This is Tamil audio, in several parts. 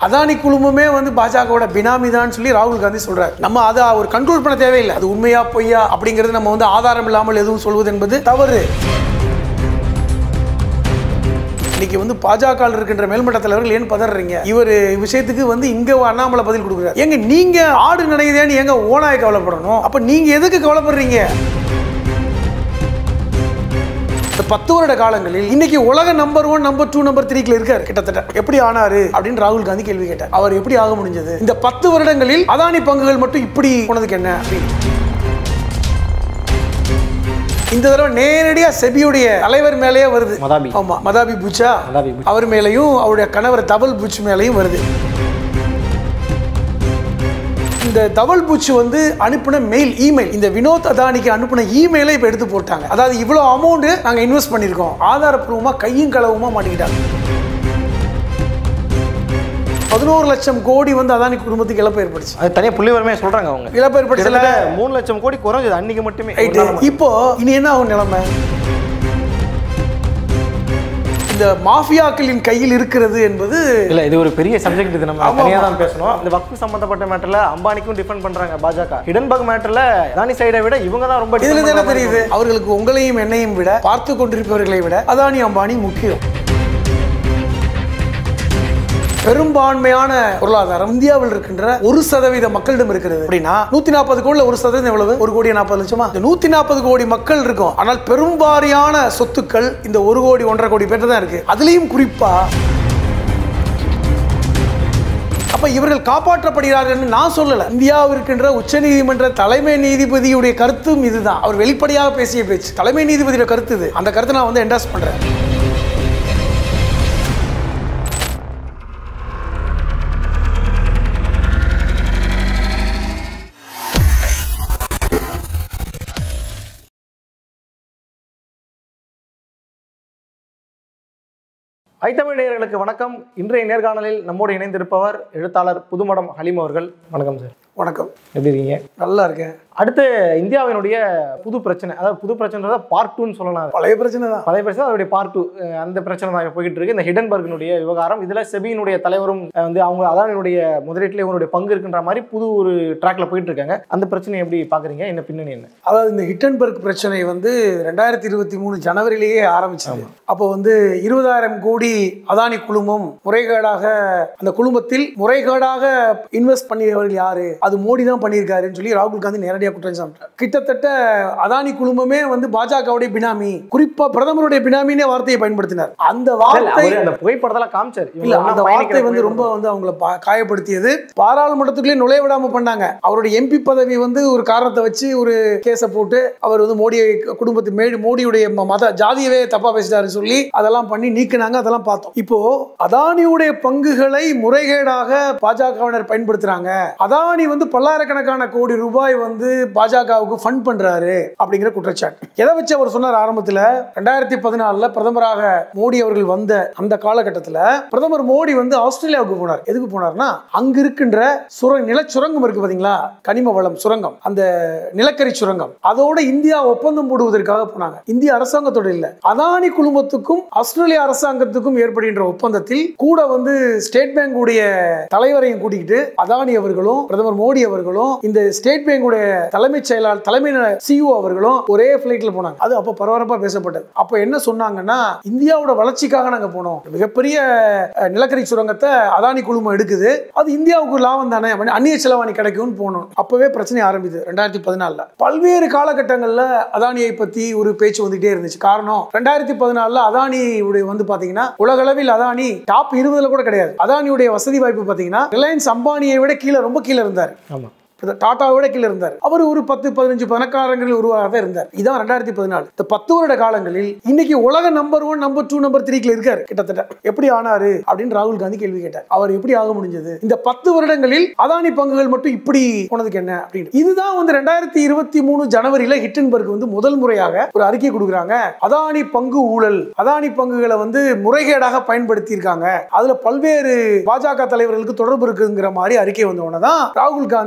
அதானி குழுமமே வந்து பாஜகவோட பினாமி தான் சொல்லி ராகுல் காந்தி சொல்றாரு நம்ம அதை ஒரு கண்ட்ரோல் பண்ண தேவையில்லை அது உண்மையா பொய்யா அப்படிங்கிறது நம்ம வந்து ஆதாரம் இல்லாமல் எதுவும் சொல்வது என்பது தவறு இன்னைக்கு வந்து பாஜக இருக்கின்ற மேல்மட்ட தலைவர்கள் ஏன் பதறீங்க இவர் விஷயத்துக்கு வந்து இங்க அண்ணாமலை பதில் கொடுக்குறாரு ஏங்க நீங்க ஆடு நினைக்குதேன்னு ஏங்க ஓனாய் கவலைப்படணும் அப்ப நீங்க எதுக்கு கவலைப்படுறீங்க இந்த பத்து வருட காலங்களில் இன்னைக்கு உலக number one number two number த்ரீல இருக்காரு கிட்டத்தட்ட எப்படி ஆனாரு அப்படின்னு ராகுல் காந்தி கேள்வி கேட்டார் அவர் எப்படி ஆக முடிஞ்சது இந்த பத்து வருடங்களில் அதானி பங்குகள் மட்டும் இப்படி போனதுக்கு என்ன அப்படின்னு இந்த தடவை நேரடியா செபியுடைய தலைவர் மேலேயே வருது மதாபி ஆமா மதாபி புச்சா மதாபி புச்சா. அவர் மேலையும் அவருடைய கணவர் தவல் புச் மேலையும் வருது இந்த தவல் புச் வந்து அனுப்பின மெயில் இமெயில் இந்த வினோத் அதானிக்கு அனுப்பின இமெயிலை இப்போ எடுத்து போட்டாங்க அதாவது இவ்வளோ அமௌண்ட் நாங்கள் இன்வெஸ்ட் பண்ணியிருக்கோம் ஆதாரப்பூர்வமாக கையும் களவுமா மாட்டிக்கிட்டாங்க பதினோரு லட்சம் கோடி வந்து அதானி குடும்பத்துக்கு இழப்பு ஏற்படுச்சு அது தனியாக புள்ளிவரமே சொல்றாங்க அவங்க இழப்பு ஏற்படுச்சல கிட்டத்தட்ட மூணு லட்சம் கோடி குறைஞ்சது அன்னைக்கு மட்டுமே ஒரு நாள் மட்டும். இப்போ இனி என்ன ஆகும் நிலைமை இந்த மாஃபியாக்களின் கையில் இருக்கிறது என்பது இல்ல இது ஒரு பெரிய சப்ஜெக்ட் இது நம்ம ஆமா, தனியா ஆமா. தான் பேசணும் இந்த வக்ஃபு சம்பந்தப்பட்ட மேட்டர்ல அம்பானிக்கும் டிஃபெண்ட் பண்றாங்க பாஜக ஹிடன்பர்க் மேட்டர்ல அதானி சைடை விட இவங்க தான் ரொம்ப இதுல defend இருந்து என்ன பண்ற மாதிரி தெரியுது அவர்களுக்கு உங்களையும் என்னையும் விட பார்த்து கொண்டிருப்பவர்களை விட அதானி அம்பானி முக்கியம் பெரும்பான்மையான பொருளாதாரம் இந்தியாவில் இருக்கின்ற ஒரு சதவீத மக்களிடம் இருக்கிறது அப்படின்னா நூத்தி நாற்பது கோடியில் ஒரு சதவீதம் எவ்வளவு ஒரு கோடி நாற்பது லட்சமா இந்த நூத்தி நாற்பது கோடி மக்கள் இருக்கும் ஆனால் பெரும்பாரியான சொத்துக்கள் இந்த ஒரு கோடி ஒன்றரை கோடி பேர் தான் இருக்கு அதுலயும் குறிப்பா அப்ப இவர்கள் காப்பாற்றப்படுகிறார்கள் நான் சொல்லல இந்தியாவில் இருக்கின்ற உச்சநீதிமன்ற தலைமை நீதிபதியுடைய கருத்தும் இதுதான் அவர் வெளிப்படையாக பேசிய பேச்சு தலைமை நீதிபதியோட கருத்து இது அந்த கருத்தை நான் வந்து என்டாஸ் பண்றேன் ஐத்தமிழ் நேயர்களுக்கு வணக்கம் இன்றைய நேர்காணலில் நம்மோடு இணைந்திருப்பவர் எழுத்தாளர் புதுமடம் ஹலீம் அவர்கள் வணக்கம் சார் வணக்கம் எப்படி இருக்கீங்க நல்லா இருக்கேன் அடுத்து இந்தியாவினுடைய புது பிரச்சனை அதாவது புது பிரச்சனை பார்ட் டூன்னு சொல்லலாம் அது. பழைய பிரச்சனை தான் பழைய பிரச்சனை அதோடைய பார்ட் டூ அந்த பிரச்சனை தான் இப்ப போயிட்டு இருக்கு இந்த ஹிடன்பர்கினுடைய விவகாரம் இதுல செபியினுடைய தலைவரும் அஹ், வந்து அவங்க அதானியுடைய முதலீட்டுல இவங்களுடைய பங்கு இருக்குன்ற மாதிரி புது ஒரு ட்ராக்ல போயிட்டு இருக்காங்க அந்த பிரச்சனையை எப்படி பாக்குறீங்க என்ன பின்னணி என்ன அதாவது இந்த ஹிட்டன்பர்க் பிரச்சனை வந்து ரெண்டாயிரத்தி இருபத்தி மூணு ஜனவரியிலேயே ஆரம்பிச்சது அப்போ வந்து இருபதாயிரம் கோடி அதானி குழுமம் முறைகேடாக அந்த குழுமத்தில் முறைகேடாக இன்வெஸ்ட் பண்ணியவர்கள் யாரு அது மோடி தான் பண்ணியிருக்காருன்னு சொல்லி ராகுல் காந்தி நேரடியாக குற்றம் சாப்பிட்டார் கிட்டத்தட்ட அதானி குழுமமே வந்து பாஜகவுடைய பினாமி குறிப்பா பிரதமருடைய பினாமினே வார்த்தையை பயன்படுத்தினார் அந்த வார்த்தை அவரு அந்த புகைப்படத்தெல்லாம் காமிச்சார் இவங்க இல்ல ஒண்ணா அந்த பயணிக்கிற வார்த்தை வந்து புகைப்படம். ரொம்ப வந்து அவங்கள பா- காயப்படுத்தியது பாராளுமன்றத்துக்குள்ளே நுழைய விடாம பண்ணாங்க அவருடைய எம்பி பதவி வந்து ஒரு காரணத்தை வச்சு ஒரு கேஸை போட்டு அவர் வந்து மோடியை குடும்பத்து மேடு மோடியுடைய ம- மத ஜாதியவே தப்பா பேசிட்டாரு சொல்லி அதெல்லாம் பண்ணி நீக்கினாங்க அதெல்லாம் பார்த்தோம் இப்போ அதானியுடைய பங்குகளை முறைகேடாக பாஜகவினர் பயன்படுத்துறாங்க அதானி வந்து பல்லாயிரக்கணக்கான கோடி ரூபாய் வந்து பாஜகவுக்கு ஃபண்ட் பண்றாரு அப்படிங்கிற குற்றச்சாட்டு எதை வச்சு அவர் சொன்னார் ஆரம்பத்துல ரெண்டாயிரத்தி பதினாலுல பிரதமராக மோடி அவர்கள் வந்த அந்த காலகட்டத்துல பிரதமர் மோடி வந்து ஆஸ்திரேலியாவுக்கு போனார் எதுக்கு போனார்னா அங்க இருக்கின்ற சுர நிலச்சுரங்கம் இருக்கு பாத்தீங்களா கனிம வளம் சுரங்கம் அந்த நிலக்கரி சுரங்கம் அதோட இந்தியா ஒப்பந்தம் போடுவதற்காக போனாங்க இந்திய அரசாங்கத்தோட இல்ல அதானி குழுமத்துக்கும் ஆஸ்திரேலிய அரசாங்கத்துக்கும் ஏற்படுகின்ற ஒப்பந்தத்தில் கூட வந்து ஸ்டேட் பேங்க் உடைய தலைவரையும் கூட்டிக்கிட்டு அதானி அவர்களும் பிரதமர் மோடி அவர்களும் இந்த ஸ்டேட் பேங்க் உடைய தலைமைச் செயலாளர் தலைமை சிஇஓ அவர்களும் ஒரே பிளைட்ல போனாங்க அது அப்ப பரபரப்பா பேசப்பட்டது அப்ப என்ன சொன்னாங்கன்னா இந்தியாவோட வளர்ச்சிக்காக நாங்க போனோம் மிகப்பெரிய அஹ், நிலக்கரி சுரங்கத்தை அதானி குழுமம் எடுக்குது அது இந்தியாவுக்கு லாபம் தானே அப்ப அந்நிய செலவாணி கிடைக்கும்னு போனோம் அப்பவே பிரச்சனை ஆரம்பிது ரெண்டாயிரத்தி பதினாலுல பல்வேறு காலகட்டங்கள்ல அதானியை பத்தி ஒரு பேச்சு வந்துகிட்டே இருந்துச்சு காரணம் ரெண்டாயிரத்தி பதினாலுல அதானி உடைய வந்து பாத்தீங்கன்னா உலகளவில் அதானி டாப் இருபதுல கூட கிடையாது அதானியுடைய வசதி வாய்ப்பு பாத்தீங்கன்னா ரிலையன்ஸ் அம்பானியை விட கீழே ரொம்ப கீழே இருந்தார் ஆமா இப்ப டாட்டாவை விட கீழே இருந்தார் அவர் ஒரு பத்து பதினஞ்சு பணக்காரங்களில் ஒருவராக தான் இருந்தார் இதான் ரெண்டாயிரத்தி பதினாலு இந்த பத்து வருட காலங்களில் இன்னைக்கு உலக number one number two number த்ரீல இருக்காரு கிட்டத்தட்ட எப்படி ஆனாரு அப்படின்னு ராகுல் காந்தி கேள்வி கேட்டார் அவர் எப்படி ஆக முடிஞ்சது இந்த பத்து வருடங்களில் அதானி பங்குகள் மட்டும் இப்படி போனதுக்கு என்ன அப்படின்னு இதுதான் வந்து ரெண்டாயிரத்தி இருபத்தி மூணு ஜனவரியில ஹிட்டன்பர்க் வந்து முதல் முறையாக ஒரு அறிக்கை கொடுக்குறாங்க அதானி பங்கு ஊழல் அதானி பங்குகளை வந்து முறைகேடாக பயன்படுத்தி இருக்காங்க அதுல பல்வேறு பாஜக தலைவர்களுக்கு தொடர்பு இருக்குங்கிற மாதிரி அறிக்கை வந்த உடனே தான் ராகுல் காந்தி அந்த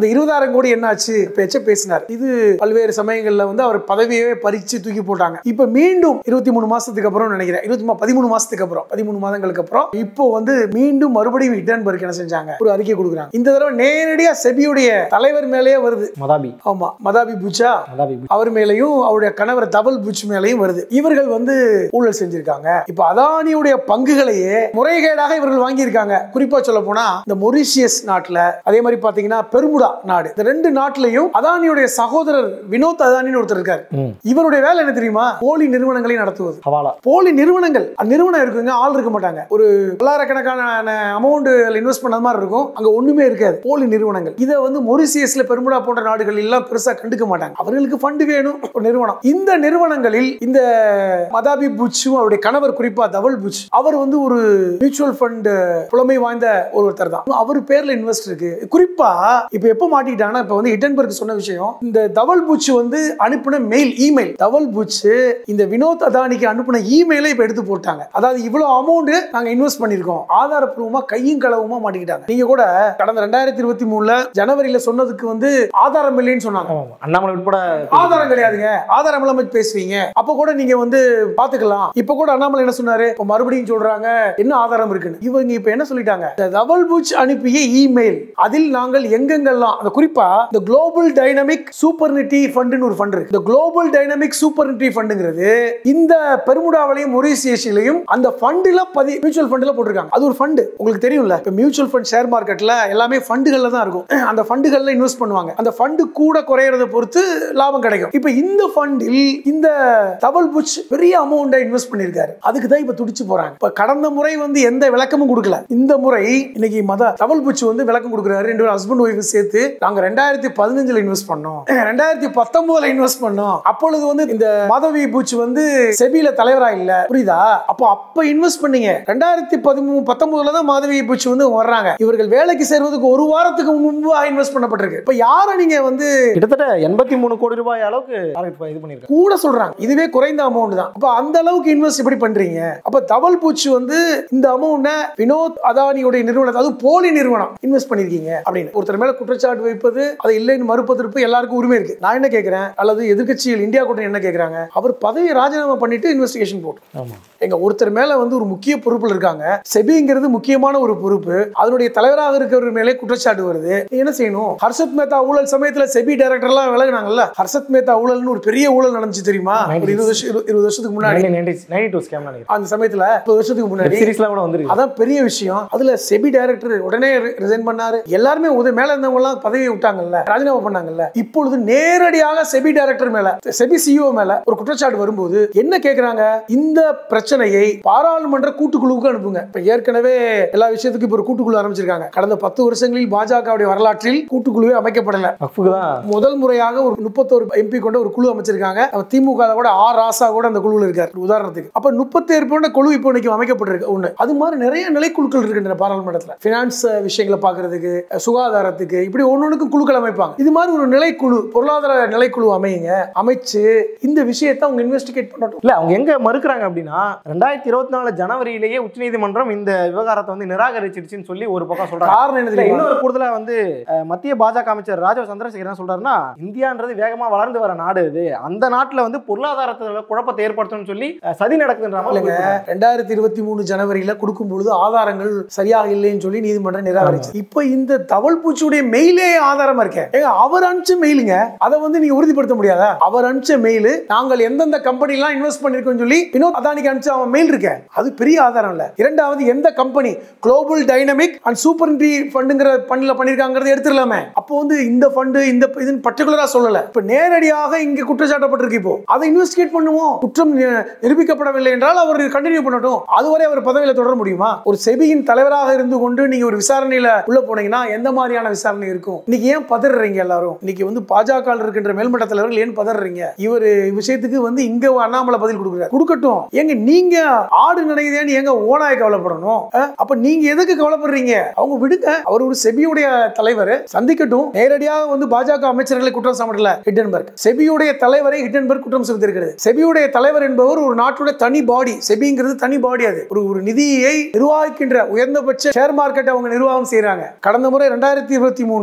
அந்த இருபதாயிரம் கோடி என்னாச்சு பேச்ச பேசினார் இது பல்வேறு சமயங்கள்ல வந்து அவர் பதவியவே பறிச்சு தூக்கி போட்டாங்க இப்ப மீண்டும் இருபத்தி மூணு மாசத்துக்கு அப்புறம் நினைக்கிறேன் இருபத்தி மூ- பதிமூணு மாசத்துக்கு அப்புறம் பதிமூணு மாதங்களுக்கு அப்புறம் இப்போ வந்து மீண்டும் மறுபடியும் ஹிட்டன்பர்க் என்ன செஞ்சாங்க ஒரு அறிக்கை கொடுக்குறாங்க இந்த தடவை நேரடியா செபியுடைய தலைவர் மேலேயே வருது மதாபி ஆமா மதாபி புச்சா மதாபி அவர் மேலேயும் அவருடைய கணவர் தபல் புச் மேலேயும் வருது இவர்கள் வந்து ஊழல் செஞ்சிருக்காங்க இப்ப அதானியுடைய பங்குகளையே முறைகேடாக இவர்கள் வாங்கியிருக்காங்க குறிப்பா சொல்ல போனா இந்த மொரிஷியஸ் நாட்டுல அதே மாதிரி பாத்தீங்கன்னா பெருமுடா நாடு இந்த ரெண்டு நாட்டிலையும் அதானியுடைய சகோதரர் வினோத் அதானின்னு ஒருத்தர் இருக்காரு ம். இவருடைய வேலை என்ன தெரியுமா போலி நிறுவனங்களை நடத்துவது ஹவாலா போலி நிறுவனங்கள் அந்த நிறுவனம் இருக்குங்க ஆள் இருக்க மாட்டாங்க ஒரு பல்லாயிரக்கணக்கான அமௌண்ட் இன்வெஸ்ட் பண்ண மாதிரி இருக்கும் அங்க ஒண்ணுமே இருக்காது போலி நிறுவனங்கள் இதை வந்து மொரிசியஸ்ல பெருமுடா போன்ற நாடுகள் எல்லாம் பெருசா கண்டுக்க மாட்டாங்க அவர்களுக்கு ஃபண்டு வேணும் ஒரு நிறுவனம் இந்த நிறுவனங்களில் இந்த மதாபி புச்சும் அவருடைய கணவர் குறிப்பா தவல் புச் அவர் வந்து ஒரு மியூச்சுவல் ஃபண்ட் புலமை வாய்ந்த ஒருத்தர் தான் அவர் பேர்ல இன்வெஸ்ட் இருக்கு குறிப்பா இப்ப எப்ப மாட்டிக்கிட்டாங்கன்னா இப்ப வந்து ஹிட்டன்பர்க் சொன்ன விஷயம் இந்த தவல் புச் வந்து அனுப்பின மெயில் இமெயில் தவல் புச் இந்த வினோத் அதானிக்கு அனுப்பின இமெயிலை இப்ப எடுத்து போட்டாங்க அதாவது இவ்வளவு அமௌண்ட் நாங்க இன்வெஸ்ட் பண்ணிருக்கோம் ஆதாரப்பூர்வமா கையும் களவுமா மாட்டிக்கிட்டாங்க நீங்க கூட கடந்த ரெண்டாயிரத்தி இருபத்தி மூணுல ஜனவரியில சொன்னதுக்கு வந்து ஆதாரம் இல்லைன்னு சொன்னாங்க ஆமா ஆமா. அண்ணாமலை உட்பட ஆதாரம் கிடையாதுங்க ஆதாரம் இல்லாம பேசுவீங்க அப்ப கூட நீங்க வந்து பாத்துக்கலாம் இப்ப கூட அண்ணாமலை என்ன சொன்னாரு இப்ப மறுபடியும் சொல்றாங்க என்ன ஆதாரம் இருக்குன்னு இவங்க இப்ப என்ன சொல்லிட்டாங்க இந்த டபுள் புச் அனுப்பிய இமெயில் அதில் நாங்கள் எங்கெங்கெல்லாம் அந்த குறிப்பா இந்த குளோபல் டைனமிக் சூப்பர்னிட்டி ஃபண்டுன்னு ஒரு ஃபண்ட் இருக்கு இந்த குளோபல் டைனமிக் சூப்பர்னிட்டி ஃபண்டுங்கிறது இந்த பெருமுடாவிலையும் மொரிசியஸிலையும் அந்த ஃபண்டுல பதி மியூச்சுவல் ஃபண்டுல போட்டிருக்காங்க அது ஒரு ஃபண்டு உங்களுக்கு தெரியும்ல இப்ப மியூச்சுவல் ஃபண்ட் ஷேர் மார்க்கெட்ல எல்லாமே ஃபண்டுகள்ல தான் இருக்கும் அந்த ஃபண்டுகள்ல இன்வெஸ்ட் பண்ணுவாங்க அந்த ஃபண்டு கூட குறையறத பொறுத்து லாபம் கிடைக்கும் இப்ப இந்த ஃபண்டில் இந்த தவல் புச் பெரிய அமௌண்ட்டை இன்வெஸ்ட் பண்ணிருக்காரு அதுக்கு தான் இப்ப துடிச்சு போறாங்க இப்ப கடந்த முறை வந்து எந்த விளக்கமும் கொடுக்கல இந்த முறை இன்னைக்கு மத தவல் புச் வந்து விளக்கம் கொடுக்குறாரு ரெண்டு பேரும் ஹஸ்பண்ட் ஒய்ஃப் சேர்த்து நாங்க ரெண்டாயிரத்தி பதினஞ்சுல இன்வெஸ்ட் பண்ணோம் ரெண்டாயிரத்தி பத்தொன்பதுல இன்வெஸ்ட் பண்ணோம் அப்பொழுது வந்து இந்த மாதவி புச் வந்து செபியில தலைவரா இல்ல புரியுதா அப்போ அப்ப இன்வெஸ்ட் பண்ணீங்க ரெண்டாயிரத்தி பதிமூணு பத்தொன்பதுல தான் மாதவி புச் வந்து வர்றாங்க இவர்கள் வேலைக்கு சேர்வதற்கு ஒரு வாரத்துக்கு முன்பாக இன்வெஸ்ட் பண்ணப்பட்டிருக்கு இப்ப யாரை நீங்க வந்து கிட்டத்தட்ட எண்பத்தி மூணு கோடி ரூபாய் அளவுக்கு டார்கெட் இது பண்ணிருக்காங்க கூட சொல்றாங்க இதுவே குறைந்த அமௌண்ட் தான் அப்ப அந்த அளவுக்கு இன்வெஸ்ட் எப்படி பண்றீங்க அப்ப தவல் பூச்சி வந்து இந்த அமௌண்ட்டை வினோத் அதானியுடைய நிறுவனம் அது போலி நிறுவனம் இன்வெஸ்ட் பண்ணிருக்கீங்க அப்படின்னு ஒருத்தர் மேல குற்றச்சாட்டு வைப்பது அதை இல்லைன்னு மறுப்பதற்கு எல்லாருக்கும் உரிமை இருக்கு நான் என்ன கேட்கிறேன் அல்லது எதிர்க்கட்சிகள் இந்தியா கூட்டணி என்ன கேட்கறாங்க அவர் பதவியை ராஜினாமா பண்ணிட்டு இன்வெஸ்டிகேஷன் போட்டு ஆமா எங்க ஒருத்தர் மேல வந்து ஒரு முக்கிய பொறுப்புல இருக்காங்க செபிங்கிறது முக்கியமான ஒரு பொறுப்பு அதனுடைய தலைவராக இருக்கிறவர் மேலே குற்றச்சாட்டு வருது நீ என்ன செய்யணும் ஹர்ஷத் மேத்தா ஊழல் சமயத்துல செபி டைரக்டர் எல்லாம் விலகுனாங்கல்ல ஹர்ஷத் மேத்தா ஊழல்னு ஒரு பெரிய ஊழல் நடந்துச்சு தெரியுமா ஒரு இருபது வருஷம் இரு- இருபது வருஷத்துக்கு முன்னாடி நைன்டி டூ ஸ்கேம் நினைக்கிறேன் அந்த சமயத்துல முப்பது வருஷத்துக்கு முன்னாடி சீரிஸ்லாம் கூட வந்துருக்கு அதான் பெரிய விஷயம் அதுல செபி டைரக்டர் உடனே ரிசைன் பண்ணாரு எல்லாருமே உதவி மேல இருந்தவங்க எல்லாம் பதவி விட்டாங்கல்ல ராஜினாமா பண்ணாங்கல்ல இப்பொழுது நேரடியாக செபி டைரக்டர் மேல செபி சிஓ மேல ஒரு குற்றச்சாட்டு வரும்போது என்ன கேக்குறாங்க இந்த பிரச்சனையை பாராளுமன்ற கூட்டுக்குழுவுக்கு அனுப்புங்க இப்ப ஏற்கனவே எல்லா விஷயத்துக்கும் இப்ப ஒரு கூட்டுக்குழு ஆரம்பிச்சிருக்காங்க கடந்த பத்து வருஷங்களில் பாஜகவுடைய வரலாற்றில் கூட்டுக்குழுவே அமைக்கப்படல அஃபுக்கு தான் முதல் முறையாக ஒரு முப்பத்தோரு எம்பி கொண்ட ஒரு குழு அமைச்சிருக்காங்க நம்ம திமுக ல கூட ஆர் ராசா கூட அந்த குழுவில் இருக்காரு ஒரு உதாரணத்துக்கு அப்ப முப்பத்தேழு கொண்ட குழு இப்போ இன்னைக்கு அமைக்கப்பட்டிருக்கு ஒண்ணு அது மாதிரி நிறைய நிலைக்குழுக்கள் இருக்கின்றன பாராளுமன்றத்துல பினான்ஸ் விஷயங்களை பாக்குறதுக்கு சுகாதாரத்துக்கு இப்படி ஒன்னொன்னுக்கும் குழுக்கள் அமைப்பாங்க இது மாதிரி ஒரு நிலைக்குழு பொருளாதார நிலைக்குழு அமையுங்க அமைச்சு இந்த விஷயத்தை அவங்க இன்வெஸ்டிகேட் பண்ணட்டும் இல்ல அவங்க எங்க மறுக்கிறாங்க அப்படின்னா ரெண்டாயிரத்தி இருபத்தி நாலு ஜனவரியிலேயே உச்சநீதிமன்றம் இந்த விவகாரத்தை வந்து நிராகரிச்சிடுச்சுன்னு சொல்லி ஒரு பக்கம் சொல்றாங்க காரணம் என்ன இல்ல, தெரியுமா இன்னொரு கூடுதலா வந்து அஹ், மத்திய பாஜக அமைச்சர் ராஜீவ் சந்திரசேகர் என்ன சொல்றாருன்னா இந்தியான்றது வேகமா வளர்ந்து வர நாடு இது அந்த நாட்டுல வந்து பொருளாதாரத்துல குழப்பத்தை ஏற்படுத்தணும்னு சொல்லி அஹ், சதி நடக்குதுன்ற மாதிரி இல்லைங்க ரெண்டாயிரத்தி இருபத்தி மூணு ஜனவரியில கொடுக்கும் பொழுது ஆதாரங்கள் சரியாக இல்லைன்னு சொல்லி நீதிமன்றம் நிராகரிச்சு இப்ப இந்த தவள் பூச்சியுடைய மெயிலே ஆதாரமா இருக்கேன் ஏங்க அவர் அனுப்பிச்ச மெயிலுங்க அதை வந்து நீங்க உறுதிப்படுத்த முடியாதா அவர் அனுப்பிச்ச மெயில் நாங்கள் எந்தெந்த கம்பெனி எல்லாம் இன்வெஸ்ட் பண்ணிருக்கோம் சொல்லி வினோத் அதானிக்கு அனுப்பிச்ச அவன் மெயில் இருக்க அது பெரிய ஆதாரம் இல்ல இரண்டாவது எந்த company global dynamic and super ஃபண்டுங்கிற ஃபண்ட்ல பண்ணிருக்காங்கிறது எடுத்துடலாமே அப்போ வந்து இந்த ஃபண்டு இந்த இதுன்னு பர்டிகுலரா சொல்லல இப்ப நேரடியாக இங்க குற்றச்சாட்டப்பட்டிருக்கு இப்போ அதை இன்வெஸ்டிகேட் பண்ணுவோம் குற்றம் நி- நிரூபிக்கப்படவில்லை என்றால் அவர் கண்டினியூ பண்ணட்டும் அதுவரை அவர் பதவியில தொடர முடியுமா ஒரு செபியின் தலைவராக இருந்து கொண்டு நீங்க ஒரு விசாரணையில உள்ள போனீங்கன்னா எந்த மாதிரியான விசாரணை இருக்கும் இன்னைக்கு ஏன் பதறீங்க எல்லாரும் இன்னைக்கு வந்து பாஜக இருக்கின்ற மேல்மட்ட தலைவர்கள் ஏன் பதறீங்க இவர் விஷயத்துக்கு வந்து இங்க அண்ணாமலை பதில் கொடுக்குறாரு கொடுக்கட்டும் ஏங்க நீங்க ஆடு நினைக்குதேன்னு ஏங்க ஓனாய கவலைப்படணும் அஹ்? அப்ப நீங்க எதுக்கு கவலைப்படுறீங்க அவங்க விடுங்க அவர் ஒரு செபியுடைய தலைவர் சந்திக்கட்டும் நேரடியாக வந்து பாஜக அமைச்சர்களை குற்றம் சாட்டல ஹிட்டன்பர்க் செபியுடைய தலைவரை ஹிட்டன்பர்க் குற்றம் சுமத்திருக்கிறது செபியுடைய தலைவர் என்பவர் ஒரு நாட்டுடைய தனி பாடி செபிங்கிறது தனி பாடி அது ஒரு ஒரு நிதியை நிர்வகிக்கின்ற உயர்ந்தபட்ச ஷேர் மார்க்கெட் அவங்க நிர்வாகம் செய்றாங்க கடந்த முறை ரெண்டாயிரத்தி இருபத்தி மூணுல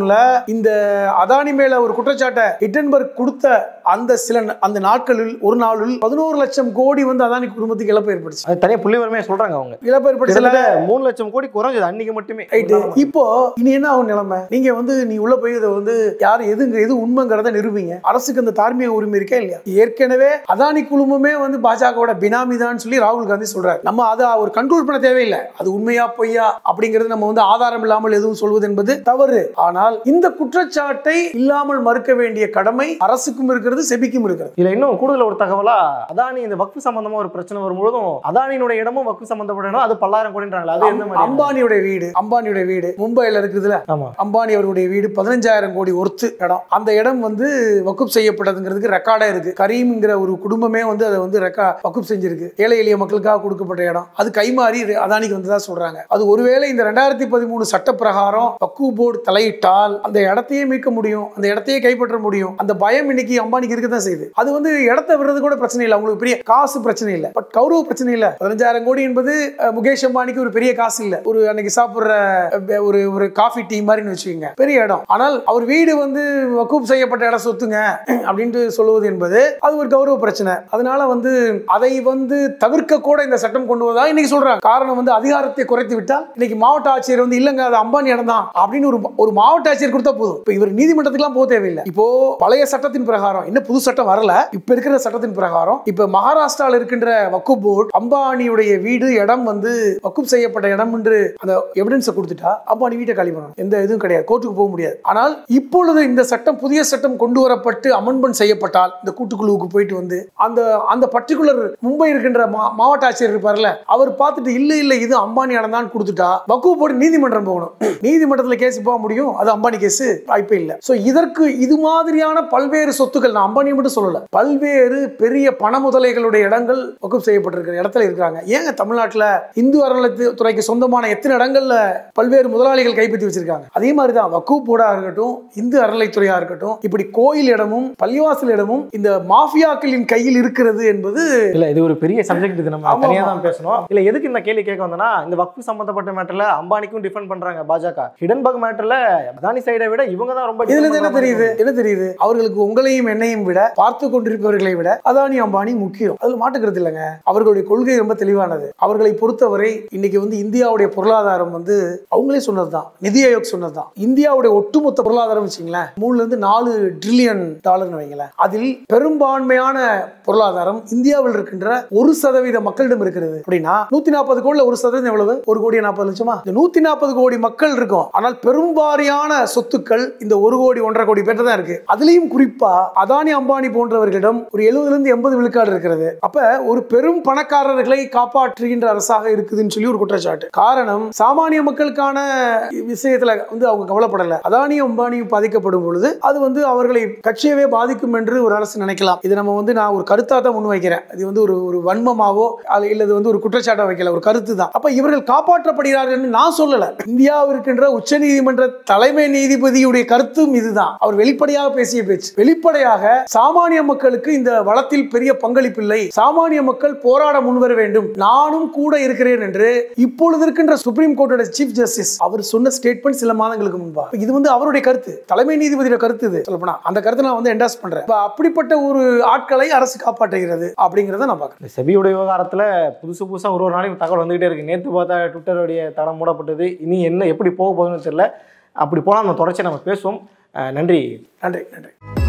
மட்டுமல்ல இந்த அதானி மேல ஒரு குற்றச்சாட்டை ஹிட்டன்பர்க் கொடுத்த அந்த சில ந- அந்த நாட்களில் ஒரு நாளில் பதினோரு லட்சம் கோடி வந்து அதானி குடும்பத்துக்கு இழப்பு ஏற்படுச்சு அது தனியாக புள்ளிவரமே சொல்றாங்க அவங்க இழப்பு ஏற்படுச்சல கிட்டத்தட்ட மூணு லட்சம் கோடி குறைஞ்சது அன்னைக்கு மட்டுமே ரைட்டு இப்போ இனி என்ன ஆகும் நிலைமை நீங்க வந்து நீ உள்ள போய் இதை வந்து யார் எதுங்க எது உண்மைங்கிறத நிரூபிங்க அரசுக்கு அந்த தார்மீக உரிமை இருக்கா இல்லையா ஏற்கனவே அதானி குழுமமே வந்து பாஜகவோட பினாமி தான் சொல்லி ராகுல் காந்தி சொல்றாரு நம்ம அதை ஒரு கண்ட்ரோல் பண்ண தேவையில்லை அது உண்மையா பொய்யா அப்படிங்கிறது நம்ம வந்து ஆதாரம் இல்லாமல் எதுவும் சொல்வது என்பது தவறு ஆனால் இந்த குற்றச்சாட்டை இல்லாமல் மறுக்க வேண்டிய கடமை அரசுக்கும் இருக்கிறது செபிக்கும் இருக்கிறது இதுல இன்னும் கூடுதல் ஒரு தகவலா அதானி இந்த வக்ஃபு சம்பந்தமா ஒரு பிரச்சனை வரும்பொழுதும் அதானியினுடைய இடமும் வக்ஃபு சம்பந்தப்பட்ட இடம் அது பல்லாயிரம் கோடின்றாங்களா அது எந்த மாதிரி அம்பானியுடைய வீடு அம்பானியுடைய வீடு மும்பைல இருக்குதுல ஆமா அம்பானி அவருடைய வீடு பதினஞ்சாயிரம் கோடி ஒர்த்து இடம் அந்த இடம் வந்து வக்குப் செய்யப்பட்டதுங்கிறதுக்கு ரெக்கார்டா இருக்கு கரீம்ங்கிற ஒரு குடும்பமே வந்து அதை வந்து ரெக்கா வக்குப் செஞ்சிருக்கு ஏழை எளிய மக்களுக்காக கொடுக்கப்பட்ட இடம் அது கைமாறி இது அதானிக்கு வந்ததா சொல்றாங்க அது ஒருவேளை இந்த ரெண்டாயிரத்தி பதிமூணு சட்ட பிரகாரம் வக்கு போர்டு தலையிட்டால் அந்த இடத்தையே மீட்க முடியும் அந்த இடத்தையே கைப்பற்ற முடியும் அந்த பயம் இன்னைக்கு அம்பானிக்கு இருக்க தான் செய்யுது அது வந்து இடத்த விடுறது கூட பிரச்சனை இல்லை அவங்களுக்கு பெரிய காசு பிரச்சனை இல்லை பட் கௌரவ பிரச்சனை இல்லை பதினஞ்சாயிரம் கோடி என்பது அஹ், முகேஷ் அம்பானிக்கு ஒரு பெரிய காசு இல்லை ஒரு அன்னைக்கு சாப்பிடுற அஹ், ஒரு ஒரு காஃபி டீ மாதிரின்னு வச்சுக்கோங்க பெரிய இடம் ஆனால் அவர் வீடு வந்து வக்கூப் செய்யப்பட்ட இடம் சொத்துங்க அப்படின்ட்டு சொல்லுவது என்பது அது ஒரு கௌரவ பிரச்சனை அதனால வந்து அதை வந்து தவிர்க்க கூட இந்த சட்டம் கொண்டு வந்ததா இன்னைக்கு சொல்றாங்க காரணம் வந்து அதிகாரத்தை குறைத்து விட்டால் இன்னைக்கு மாவட்ட ஆட்சியர் வந்து இல்லங்க அது அம்பானி இடம் தான் அப்படின்னு ஒரு ஒரு மாவட்ட ஆட்சியர் கொடுத்தா போதும் இப்போ இவர் நீதிமன்றத்துக்குலாம் போக தேவையில்லை இப்போ பழைய சட்டத்தின் பிரகாரம் இன்னும் புது சட்டம் வரல இப்ப இருக்கிற சட்டத்தின் பிரகாரம் இப்ப மகாராஷ்டிரால இருக்கின்ற வக்குப் போர்டு அம்பானியுடைய வீடு இடம் வந்து வக்குப் செய்யப்பட்ட இடம் என்று அந்த எவிடன்ஸை கொடுத்துட்டா அம்பானி வீட்டை காலி பண்ணணும் எந்த இதுவும் கிடையாது கோர்ட்டுக்கு போக முடியாது ஆனால் இப்பொழுது இந்த சட்டம் புதிய சட்டம் கொண்டு வரப்பட்டு அமெண்ட்மெண்ட் செய்யப்பட்டால் இந்த கூட்டுக்குழுவுக்கு போயிட்டு வந்து அந்த அந்த பர்டிகுலர் மும்பை இருக்கின்ற மா- மாவட்ட ஆட்சியர் இருப்பார்ல அவர் பார்த்துட்டு இல்ல இல்ல இது அம்பானி இடம் தான் கொடுத்துட்டா வக்குப் போர்டு நீதிமன்றம் போகணும் நீதிமன்றத்துல கேஸ் போக முடியும் அது அம்பானி கேஸ் வாய்ப்பே இல்லை சோ இதற்கு இது மாதிரியான பல்வேறு சொத்துக்கள் நான் அம்பானி மட்டும் சொல்லல பல்வேறு பெரிய பண முதலைகளுடைய இடங்கள் வகுப்பு செய்யப்பட்டிருக்கிற இடத்துல இருக்காங்க ஏங்க தமிழ்நாட்டுல இந்து அறநிலையத்துறைக்கு சொந்தமான எத்தனை இடங்கள்ல பல்வேறு முதலாளிகள் கைப்பற்றி வச்சிருக்காங்க அதே மாதிரி தான் வக்கூப் போர்டா இருக்கட்டும் இந்து அறநிலைத்துறையா இருக்கட்டும் இப்படி கோயில் இடமும் பள்ளிவாசல் இடமும் இந்த மாஃபியாக்களின் கையில் இருக்கிறது என்பது இல்ல இது ஒரு பெரிய சப்ஜெக்ட் இது நம்ம ஆமா, தனியா ஆமா. தான் பேசணும் இல்ல எதுக்கு இந்த கேள்வி கேட்க வந்தனா இந்த வக்ஃபு சம்பந்தப்பட்ட மேட்டர்ல அம்பானிக்கும் டிஃபெண்ட் பண்றாங்க பாஜக ஹிடன்பர்க் மேட்டர்ல அதானி சைடை விட இவங்க தான் ரொம்ப இதுல defend இருந்து என்ன பண்ற மாதிரி தெரியுது என்ன தெரியுது அவர்களுக்கு உங்களையும் என்னையும் விட பார்த்து கொண்டிருப்பவர்களை விட அதானி அம்பானி முக்கியம் அதுல மாட்டுக்கிறது இல்லைங்க அவர்களுடைய கொள்கை ரொம்ப தெளிவானது அவர்களை பொறுத்தவரை இன்னைக்கு வந்து இந்தியாவுடைய பொருளாதாரம் வந்து அவங்களே சொன்னதுதான் நிதி ஆயோக் சொன்னதுதான் இந்தியாவுடைய ஒட்டுமொத்த பொருளாதாரம் வச்சுங்களேன் மூணுல இருந்து நாலு ட்ரில்லியன் டாலர்னு வைங்களேன் அதில் பெரும்பான்மையான பொருளாதாரம் இந்தியாவில் இருக்கின்ற ஒரு சதவீத மக்களிடம் இருக்கிறது அப்படின்னா நூத்தி நாற்பது கோடியில் ஒரு சதவீதம் எவ்வளவு ஒரு கோடி நாற்பது லட்சமா இந்த நூத்தி நாற்பது கோடி மக்கள் இருக்கும் ஆனால் பெரும்பாரியான சொத்துக்கள் இந்த ஒரு கோடி ஒன்றரை கோடி பேர்ட்ட தான் இருக்கு அதுலயும் குறிப்பா அதானி அம்பானி போன்றவர்களிடம் ஒரு எழுபதுல இருந்து எண்பது விழுக்காடு இருக்கிறது அப்ப ஒரு பெரும் பணக்காரர்களை காப்பாற்றுகின்ற அரசாக இருக்குதுன்னு சொல்லி ஒரு குற்றச்சாட்டு காரணம் சாமானிய மக்களுக்கான விஷயத்துல வந்து அவங்க கவலைப்படல அதானியும் அம்பானியும் பாதிக்கப்படும் பொழுது அது வந்து அவர்களை கட்சியவே பாதிக்கும் என்று ஒரு அரசு நினைக்கலாம் இது நம்ம வந்து நான் ஒரு கருத்தா தான் முன்வைக்கிறேன் இது வந்து ஒரு ஒரு வன்மமாவோ அல்ல இல்லது வந்து ஒரு குற்றச்சாட்டை வைக்கல ஒரு கருத்து தான் அப்ப இவர்கள் காப்பாற்றப்படுகிறார்கள் என்று நான் சொல்லல இந்தியாவில் இருக்கின்ற உச்ச நீதிமன்ற தலைமை நீதிபதியுடைய கருத்தும் இதுதான் அவர் வெளிப்படையாக பேசிய பேச்சு வெளிப்படையாக சாமானிய மக்களுக்கு இந்த வளத்தில் பெரிய பங்களிப்பு இல்லை சாமானிய மக்கள் போராட முன்வர வேண்டும் நானும் கூட இருக்கிறேன் என்று இப்பொழுது இருக்கின்ற சுப்ரீம் கோர்ட்டோட சீஃப் ஜஸ்டிஸ் அவர் சொன்ன ஸ்டேட்மெண்ட் சில மாதங்களுக்கு முன்பா இப்ப இது வந்து அவருடைய கருத்து தலைமை நீதிபதியோட கருத்து இது சொல்லப்போனா அந்த கருத்தை நான் வந்து என்டாஸ் பண்றேன் இப்ப அப்படிப்பட்ட ஒரு ஆட்களை அரசு காப்பாற்றுகிறது அப்படிங்கறத நான் பார்க்கிறேன் இந்த செபியோட விவகாரத்துல புதுசு புதுசா ஒரு ஒரு நாளைக்கு தகவல் வந்துகிட்டே இருக்கு நேத்து பார்த்தா ட்விட்டருடைய தடம் மூடப்பட்டது இனி என்ன எப்படி போக போகுதுன்னு தெரியல அப்படி போனால் நம்ம தொடர்ச்சி நம்ம பேசுவோம் அஹ் நன்றி நன்றி நன்றி